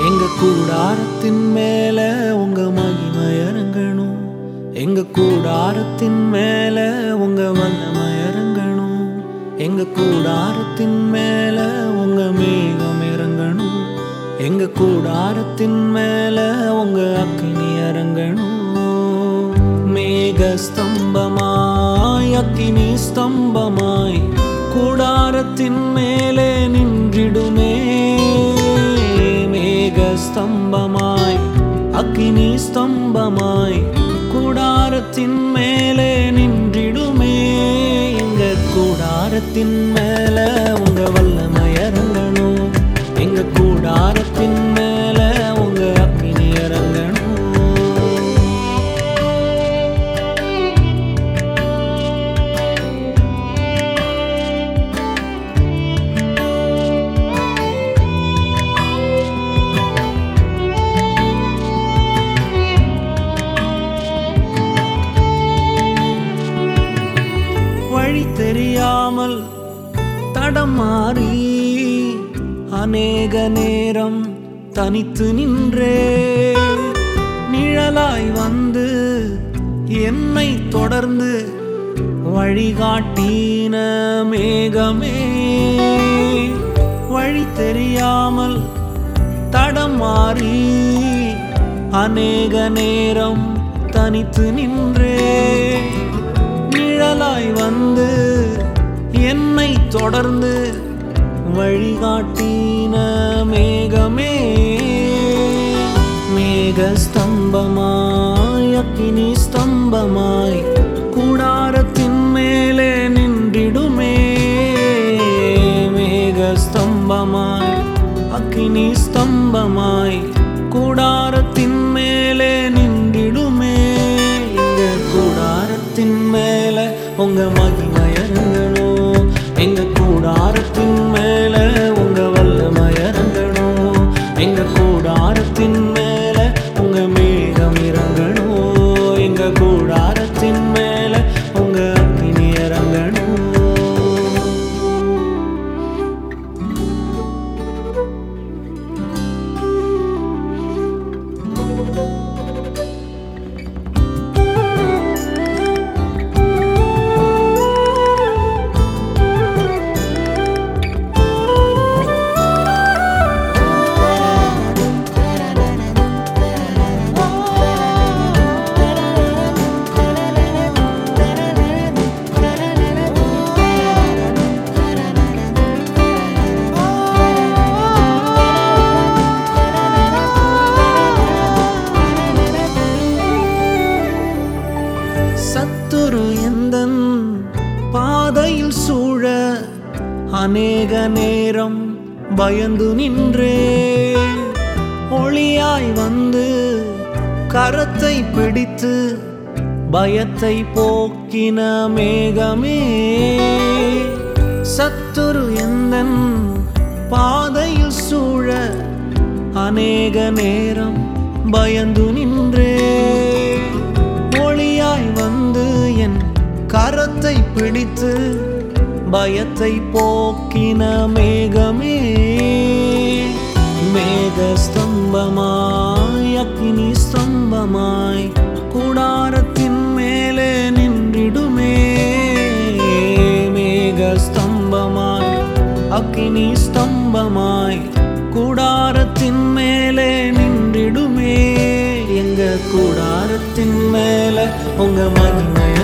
எங்க கூடாரத்தின் மேல உங்க மகிமை இறங்கணும் எங்க கூடாரத்தின் மேல உங்க வல்லமை இறங்கணும் எங்க கூடாரத்தின் மேல உங்க மேகம் இறங்கணும் எங்க கூடாரத்தின் மேல உங்க அக்கினி இறங்கணும் மேக ஸ்தம்பமாய் அக்கினி ஸ்தம்பமாய் கூடாரத்தின் மேலே நின்றிடுமே மேக ஸ்தம்பமாய் அக்கினி ஸ்தம்பமாய் கூடாரத்தின் மேலே நின்றிடுமே எங்க கூடாரத்தின் மேல உங்க வல்லமை இறங்கணும் எங்க கூடாரத்தின் மேல உங்க அக்கினி இறங்கணும் வழி தெரியாமல் தடமாறி அநேக நேரம் தனித்து நின்றே நிழலாய் வந்து என்னை தொடர்ந்து வழிகாட்டின மேகமே வழி தெரியாமல் தடமாறி அநேக நேரம் தனித்து நின்றே நிழலாய் வந்து என்னை தொடர்ந்து வழிகாட்டின மேகமே மேக ஸ்தம்பமாய் அக்கினி ஸ்தம்பமாய் கூடாரத்தின் மேலே நின்றிடுமே மேக ஸ்தம்பமாய் அக்கினி ஸ்தம்பமாய் கூடாரத்தின் மேலே நின்றிடுமே எங்க கூடாரத்தின் மேல உங்க மகிமை இறங்கணும் எங்க கூடாரத்தின் மேல உங்க வல்லமை இறங்கணும் எங்க கூடாரத்தின் மேல உங்க மேகம் இறங்கணும் எங்க கூடாரத்தின் மேல உங்க அக்கினி இறங்கணும் சத்துரு எந்தன் பாதையில் சூழ அநேக நேரம் பயந்து நின்றே ஒளியாய் வந்து கரத்தை பிடித்து பயத்தை போக்கின மேகமே சத்துரு எந்தன் பாதையில் சூழ அநேக நேரம் பயந்து நின்றே ஒளியாய் வந்து என் கரத்தை பிடித்து பயத்தை போக்கின மேகமே மேக ஸ்தம்பமாய் அக்கினி ஸ்தம்பமாய் கூடாரத்தின் மேலே நின்றிடுமே மேக ஸ்தம்பமாய் அக்கினி ஸ்தம்பமாய் கூடாரத்தின் மேலே நின்றிடுமே எங்க கூடாரத்தின் மேல உங்க மகிமை